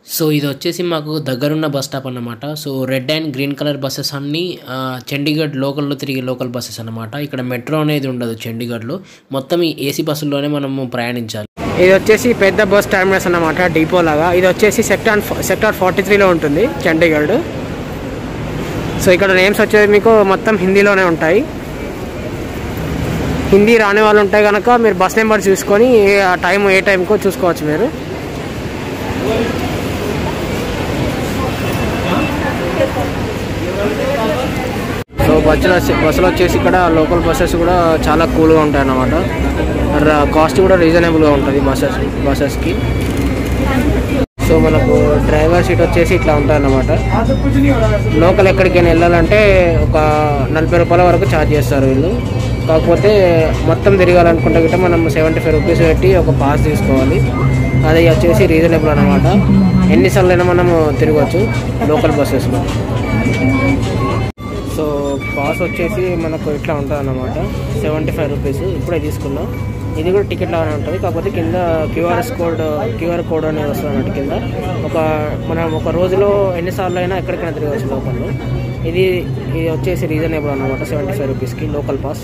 So ఇది వచ్చేసి మాకు దగ్గరున్న బస్ స్టాప్ అన్నమాట so red and green colour buses అన్నీ ఆ, చండీగఢ్ లోకల్లో తిరిగే లోకల్ బస్సెస్ అన్నమాట ఇక్కడ మెట్రో అనేది ఉండదు చండీగఢ్లో మొత్తం ఈ ఏసీ బస్సుల్లోనే మనము ప్రయాణించాలి ఇది వచ్చేసి పెద్ద బస్ టర్మినస్ అన్నమాట డిపో లాగా ఇది వచ్చేసి సెక్టార్ సెక్టార్ ఫార్టీ త్రీలో ఉంటుంది చండీగఢ్ సో ఇక్కడ నేమ్స్ వచ్చేది మీకు మొత్తం హిందీలోనే ఉంటాయి హిందీ రాని వాళ్ళు ఉంటే కనుక మీరు బస్ నెంబర్ చూసుకొని ఆ టైం ఏ టైంకో చూసుకోవచ్చు మీరు సో బస్సులో బస్సులో వచ్చేసి ఇక్కడ లోకల్ బస్సెస్ కూడా చాలా కూల్గా ఉంటాయి అన్నమాట కాస్ట్ కూడా రీజనబుల్గా ఉంటుంది బస్సెస్ బస్సెస్కి సో మనకు డ్రైవర్ సీట్ వచ్చేసి ఇట్లా ఉంటుంది అన్నమాట లోకల్ ఎక్కడికైనా వెళ్ళాలంటే ఒక నలభై రూపాయల వరకు ఛార్జ్ చేస్తారు వీళ్ళు కాకపోతే మొత్తం తిరగాలనుకుంటే గిట్ట మనం సెవెంటీ ఫైవ్ రూపీస్ పెట్టి ఒక పాస్ తీసుకోవాలి అది వచ్చేసి రీజనబుల్ అనమాట ఎన్నిసార్లు అయినా మనము తిరగవచ్చు లోకల్ బస్సెస్లో సో పాస్ వచ్చేసి మనకు ఇట్లా ఉంటుంది అన్నమాట సెవెంటీ ఫైవ్ రూపీస్ ఇప్పుడే తీసుకున్నాం ఇది కూడా టికెట్ లాగానే ఉంటుంది కాకపోతే కింద క్యూఆర్ఎస్ కోడ్ క్యూఆర్ కోడ్ అనేది వస్తుంది అన్నట్టు కింద ఒక మనం ఒక రోజులో ఎన్నిసార్లు అయినా ఎక్కడికైనా తిరగవచ్చు లోకల్లో ఇది ఇది వచ్చేసి రీజనబుల్ అనమాట సెవెంటీ ఫైవ్ రూపీస్కి లోకల్ పాస్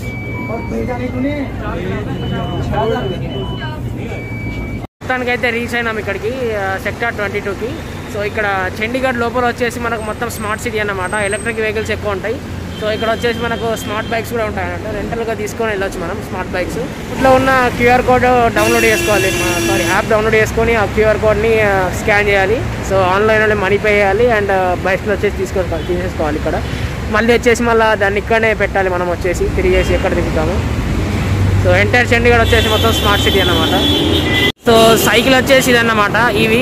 మొత్తానికి అయితే రీచ్ అయినాం ఇక్కడికి సెక్టార్ ట్వంటీ టూకి సో ఇక్కడ చండీగఢ్ లోపల వచ్చేసి మనకు మొత్తం స్మార్ట్ సిటీ అన్నమాట ఎలక్ట్రిక్ వెహికల్స్ ఎక్కువ ఉంటాయి సో ఇక్కడ వచ్చేసి మనకు స్మార్ట్ బైక్స్ కూడా ఉంటాయి అన్నమాట రెంటల్గా తీసుకొని వెళ్ళొచ్చు మనం స్మార్ట్ బైక్స్ ఇట్లా ఉన్న క్యూఆర్ కోడ్ డౌన్లోడ్ చేసుకోవాలి సారీ యాప్ డౌన్లోడ్ చేసుకొని ఆ క్యూఆర్ కోడ్ని స్కాన్ చేయాలి సో ఆన్లైన్లో మనీ పే చేయాలి అండ్ బైక్స్లో వచ్చేసి తీసుకో తీసేసుకోవాలి ఇక్కడ మళ్ళీ వచ్చేసి మళ్ళీ దాన్ని ఇక్కడనే పెట్టాలి మనం వచ్చేసి తిరిగేసి ఎక్కడ తిప్పుతాము సో ఎంటైర్ చండీగఢ్ వచ్చేసి మొత్తం స్మార్ట్ సిటీ అన్నమాట సో సైకిల్ వచ్చేసి ఇది అన్నమాట ఇవి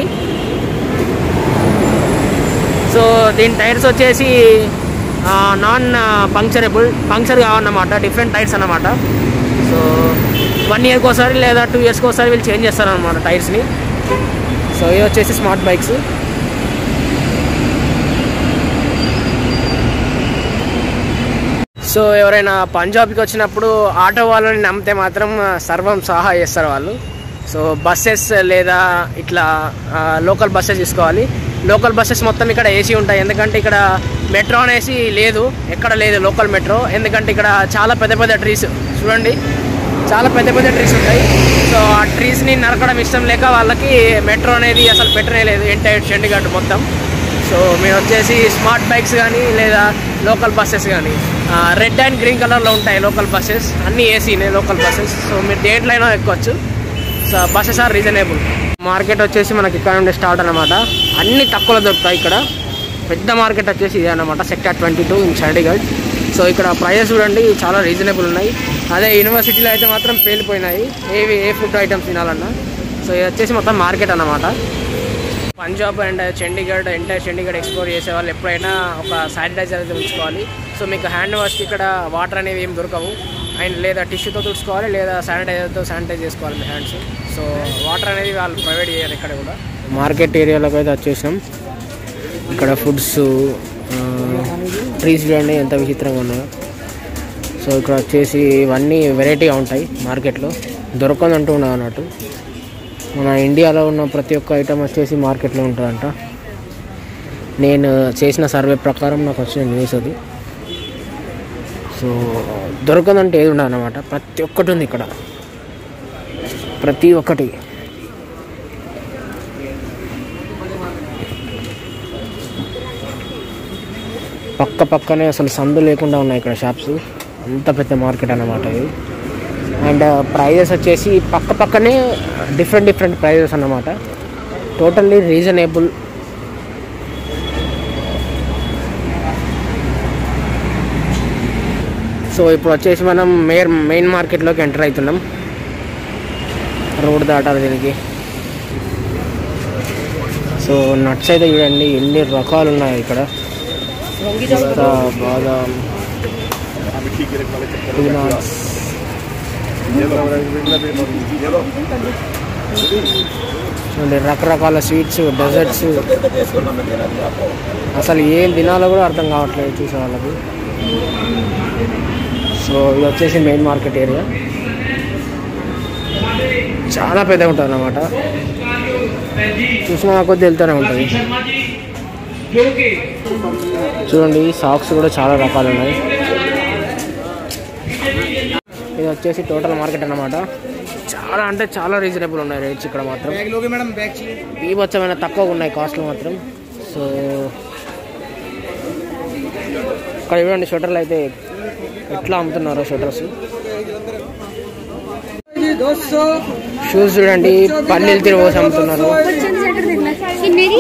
సో దీని టైర్స్ వచ్చేసి నాన్ పంక్చరబుల్ పంక్చర్ కావన్నమాట డిఫరెంట్ టైర్స్ అన్నమాట సో వన్ ఇయర్కి ఒకసారి లేదా టూ ఇయర్స్కి ఒకసారి వీళ్ళు చేంజ్ చేస్తారనమాట టైర్స్ని సో ఇవి వచ్చేసి స్మార్ట్ బైక్స్ సో ఎవరైనా పంజాబ్కి వచ్చినప్పుడు ఆటో వాళ్ళని నమ్మితే మాత్రం ఆ, సర్వం సహా చేస్తారు వాళ్ళు సో బస్సెస్ లేదా ఇట్లా లోకల్ బస్సెస్ తీసుకోవాలి లోకల్ బస్సెస్ మొత్తం ఇక్కడ ఏసీ ఉంటాయి ఎందుకంటే ఇక్కడ మెట్రో అనేసి లేదు ఎక్కడ లేదు లోకల్ మెట్రో ఎందుకంటే ఇక్కడ చాలా పెద్ద పెద్ద ట్రీస్ చూడండి చాలా పెద్ద పెద్ద ట్రీస్ ఉంటాయి సో ఆ ట్రీస్ని నరకడం ఇష్టం లేక వాళ్ళకి మెట్రో అనేది అసలు పెట్టనే లేదు ఎంటైర్ చండీగఢ్ మొత్తం సో మీరు వచ్చేసి స్మార్ట్ బైక్స్ కానీ లేదా లోకల్ బస్సెస్ కానీ రెడ్ అండ్ గ్రీన్ కలర్లో ఉంటాయి లోకల్ బస్సెస్ అన్నీ ఏసీనే లోకల్ బస్సెస్ సో మీరు దేంట్లో అయినా ఎక్కొచ్చు so buses are reasonable market వచ్చేసి మనకి ఇక్కడ నుండి స్టార్ట్ అనమాట అన్ని తక్కువలో దొరుకుతాయి ఇక్కడ పెద్ద మార్కెట్ వచ్చేసి ఇదే అనమాట sector twenty two in Chandigarh so ఇక్కడ ప్రైజెస్ చూడండి చాలా రీజనబుల్ ఉన్నాయి అదే యూనివర్సిటీలో అయితే మాత్రం పేలిపోయినాయి ఏవి ఏ ఫుడ్ ఐటమ్స్ తినాలన్నా సో ఇది వచ్చేసి మొత్తం మార్కెట్ అన్నమాట Punjab and Chandigarh entire Chandigarh explore చేసే వాళ్ళు ఎప్పుడైనా ఒక శానిటైజర్ అయితే ఉంచుకోవాలి సో మీకు హ్యాండ్ వాష్కి ఇక్కడ వాటర్ అనేవి ఏం దొరకవు అండ్ లేదా టిష్యూతో తుడుచుకోవాలి లేదా శానిటైజర్తో శానిటైజ్ చేసుకోవాలి మీ హ్యాండ్స్ సో వాటర్ అనేది వాళ్ళు ప్రొవైడ్ చేయాలి ఇక్కడ కూడా మార్కెట్ ఏరియాలోకి అయితే వచ్చేసాం ఇక్కడ ఫుడ్స్ ట్రీస్ చూడండి ఎంత విచిత్రంగా ఉన్నాయో సో ఇక్కడ వచ్చేసి ఇవన్నీ వెరైటీగా ఉంటాయి మార్కెట్లో దొరకదంటూ ఉండదు అన్నట్టు మన ఇండియాలో ఉన్న ప్రతి ఒక్క ఐటమ్ వచ్చేసి మార్కెట్లో ఉంటుందంట నేను చేసిన సర్వే ప్రకారం నాకు వచ్చిన న్యూస్ అది సో దొరకదంటే ఏది ఉండదు అనమాట ప్రతి ఒక్కటి ఉంది ఇక్కడ ప్రతి ఒక్కటి పక్క పక్కనే అసలు సందు లేకుండా ఉన్నాయి ఇక్కడ షాప్స్ అంత పెద్ద మార్కెట్ అన్నమాట ఇది అండ్ ప్రైజెస్ వచ్చేసి పక్క పక్కనే డిఫరెంట్ డిఫరెంట్ ప్రైజెస్ అన్నమాట టోటల్లీ రీజనబుల్ సో ఇప్పుడు వచ్చేసి మనం మెయిన్ మెయిన్ మార్కెట్లోకి ఎంటర్ అవుతున్నాం రోడ్ దాటాలి దీనికి సో నట్స్ అయితే చూడండి ఎన్ని రకాలు ఉన్నాయి ఇక్కడ పిస్తా, బాదాం పీనట్స్ చూడండి రకరకాల స్వీట్స్ డెజర్ట్స్ అసలు ఏం తినాలో కూడా అర్థం కావట్లేదు చూసే వాళ్ళకి సో ఇది వచ్చేసి మెయిన్ మార్కెట్ ఏరియా చాలా పెద్దగా ఉంటుంది అన్నమాట చూసిన కొద్ది వెళ్తూనే ఉంటుంది చూడండి సాక్స్ కూడా చాలా రకాలు ఉన్నాయి ఇది వచ్చేసి టోటల్ మార్కెట్ అన్నమాట చాలా అంటే చాలా రీజనబుల్ ఉన్నాయి రేట్స్ ఇక్కడ మాత్రం బీభత్సమైన తక్కువగా ఉన్నాయి కాస్ట్లు మాత్రం సో ఇక్కడ చూడండి షటర్లు అయితే ఎట్లా అమ్ముతున్నారు షటర్స్ షూస్ చూడండి పల్లీలు తిరిగి పోసి అమ్ముతున్నారు ये मेरी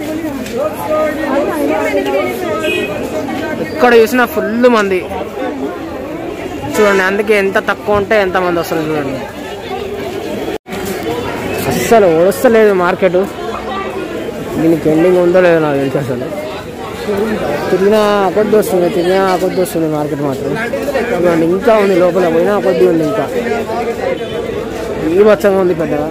ఎక్కడ చూసినా ఫుల్ మంది చూడండి అందుకే ఎంత తక్కువ ఉంటే ఎంత మంది వస్తారు చూడండి అస్సలు ఓడస్తలేదు మార్కెట్ దీనికి ఎండింగ్ ఉందో లేదో నాకు తెలిసి అసలు తిరిగినా కొద్ది వస్తుంది తిరిగినా కొద్ది వస్తుంది మార్కెట్ మాత్రం చూడండి ఇంకా ఉంది లోపల పోయినా కొద్ది ఉంది ఇంకా ఈ బచ్చంగా ఉంది పెద్దగా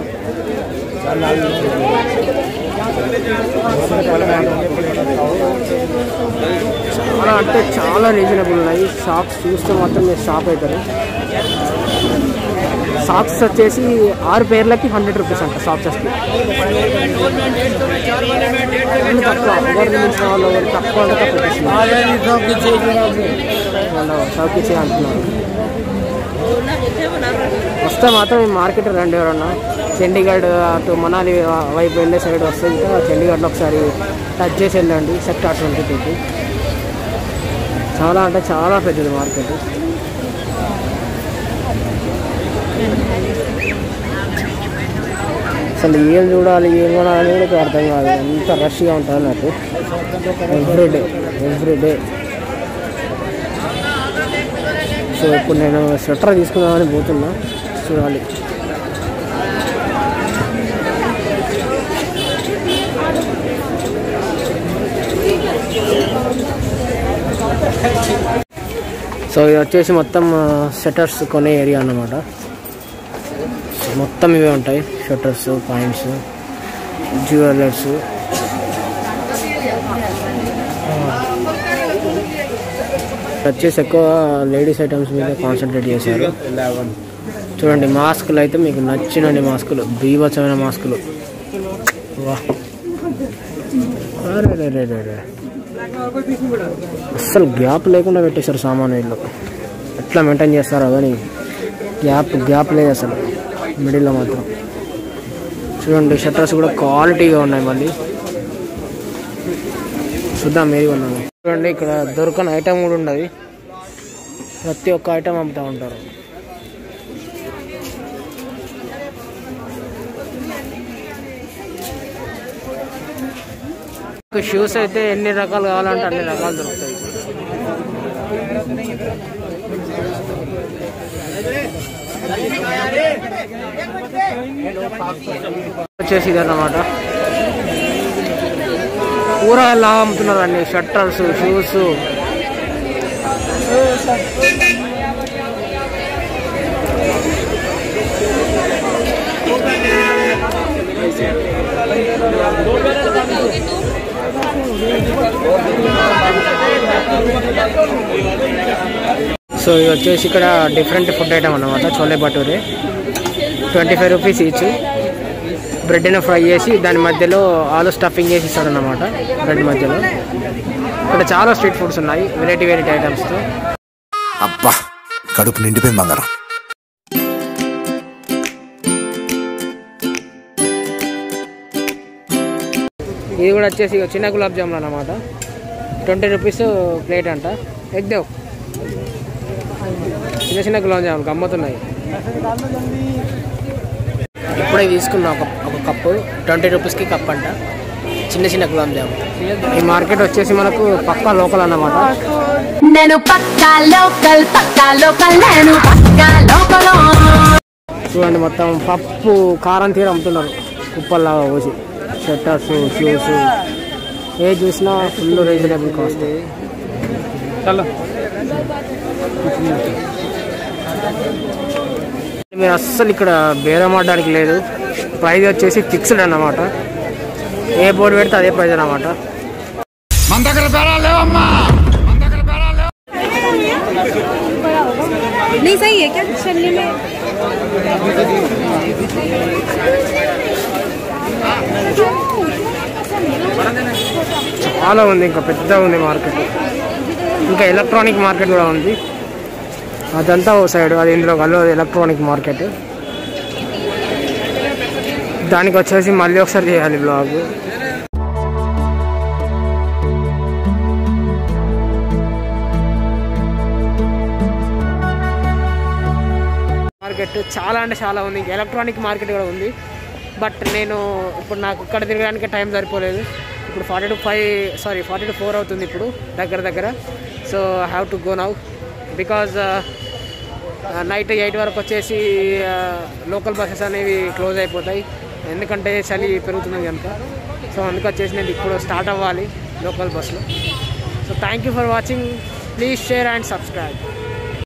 చాలా అంటే చాలా రీజనబుల్ ఉన్నాయి షాప్స్ చూస్తే మాత్రం మీరు షాప్ అవుతారు షాప్స్ వచ్చేసి ఆరు పేర్లకి హండ్రెడ్ రూపీస్ అంట షాప్స్ వచ్చి అన్ని తక్కువ ఎవరు మించిన వాళ్ళు ఎవరు తక్కువ అంటే తక్కువ ఇస్తున్నారు. వాళ్ళు షాప్కి ఇచ్చే అంటున్నారు వస్తే మాత్రం ఈ మార్కెట్ రండి ఎవరన్నా చండీగఢ్ అటు మనాలి వైపు వెళ్ళే సైడ్ వస్తే ఇంకా చండీగఢ్లో ఒకసారి టచ్ చేసి వెళ్ళండి సెక్టార్ ట్వంటీ టూకి చాలా అంటే చాలా పెద్దది మార్కెట్ అసలు ఏం చూడాలి ఏం కొనాలి కూడా ఇక్కడ అర్థం కాదు అంత రష్గా ఉంటుంది నాకు ఎవ్రీడే ఎవ్రీడే సో ఇప్పుడు నేను స్వెటర్ తీసుకుందామని పోతున్నా చూడాలి సో ఇది వచ్చేసి మొత్తం షట్టర్స్ కొనే ఏరియా అన్నమాట మొత్తం ఇవే ఉంటాయి షట్టర్స్ పాయింట్స్ జ్యువెలర్స్ వచ్చేసి ఎక్కువ లేడీస్ ఐటమ్స్ మీద కాన్సన్ట్రేట్ చేశారు చూడండి మాస్కులు అయితే మీకు నచ్చినండి మాస్కులు బీభత్సమైన మాస్కులు వా అరే రే రే రే రే. అస్సలు గ్యాప్ లేకుండా పెట్టేశారు సామాను వీళ్ళు ఎట్లా మెయింటైన్ చేస్తారో కానీ గ్యాప్ గ్యాప్ లేదు అసలు మిడిల్లో మాత్రం చూడండి షట్టర్స్ కూడా క్వాలిటీగా ఉన్నాయి మళ్ళీ చూద్దాం ఏది ఉన్నాము చూడండి ఇక్కడ దొరకని ఐటమ్ కూడా ఉండదు ప్రతి ఒక్క ఐటమ్ అమ్ముతూ ఉంటారు షూస్ అయితే ఎన్ని రకాలు కావాలంటే అన్ని రకాలు దొరుకుతాయి వచ్చేసి ఇదన్నమాట కూరగాయలు అమ్ముతున్నారు అన్ని షట్టర్స్ షూస్ సో ఇది వచ్చేసి ఇక్కడ డిఫరెంట్ ఫుడ్ ఐటమ్ అన్నమాట chole bhature twenty five rupees each బ్రెడ్ని ఫ్రై చేసి దాని మధ్యలో ఆలు స్టఫింగ్ చేసి ఇస్తాడు అన్నమాట బ్రెడ్ మధ్యలో ఇక్కడ చాలా స్ట్రీట్ ఫుడ్స్ ఉన్నాయి వెరైటీ వెరైటీ ఐటమ్స్తో అబ్బా కడుపు నిండిపోయింది బంగారం ఇది కూడా వచ్చేసి ఇక చిన్న గులాబ్ జామున్ అన్నమాట ట్వంటీ రూపీస్ ప్లేట్ అంట ఎగ్దేవ్ చిన్న చిన్న గులాబ్ జామున్ అమ్ముతున్నాయి ఇప్పుడే తీసుకున్నా ఒక ఒక కప్పు ట్వంటీ రూపీస్కి కప్ అంట చిన్న చిన్న గులాబ్ జామున్ ఈ మార్కెట్ వచ్చేసి మనకు పక్కా లోకల్ అన్నమాట నేను పక్కా లోకల్ పక్కా లోకల్ నేను పక్కా లోకల్ చూడండి మొత్తం పప్పు కారం తీర అమ్ముతున్నారు కుప్పల్లాగా పోసి షట్టర్స్ షూస్ ఏ చూసినా ఫుల్ రీజనబుల్ కాస్ట్ మీరు అస్సలు ఇక్కడ బేరం ఆడడానికి లేదు ప్రైస్ వచ్చేసి ఫిక్స్డ్ అన్నమాట ఏ బోర్డు పెడితే అదే ప్రైస్ అన్నమాట మన దగ్గర బేరాలు లేవమ్మా మన దగ్గర బేరాలు లేవు नहीं सही है क्या चलने में చాలా ఉంది ఇంకా పెద్దగా ఉంది మార్కెట్ ఇంకా ఎలక్ట్రానిక్ మార్కెట్ కూడా ఉంది అదంతా ఓ సైడ్ అది ఇందులో కలు ఎలక్ట్రానిక్ మార్కెట్ దానికి వచ్చేసి మళ్ళీ ఒకసారి చేయాలి బ్లాగ్ మార్కెట్ చాలా అంటే చాలా ఉంది ఇంకా ఎలక్ట్రానిక్ మార్కెట్ కూడా ఉంది బట్ నేను ఇప్పుడు నాకు ఇక్కడ తిరగడానికి టైం సరిపోలేదు ఇప్పుడు forty to five sorry forty to four అవుతుంది ఇప్పుడు దగ్గర దగ్గర so I have to go now because night eight వరకు వచ్చేసి లోకల్ బస్సెస్ అనేవి క్లోజ్ అయిపోతాయి ఎందుకంటే చలి పెరుగుతుంది కనుక సో అందుకు వచ్చేసి నేను ఇప్పుడు స్టార్ట్ అవ్వాలి లోకల్ బస్సులో so thank you for watching please share and subscribe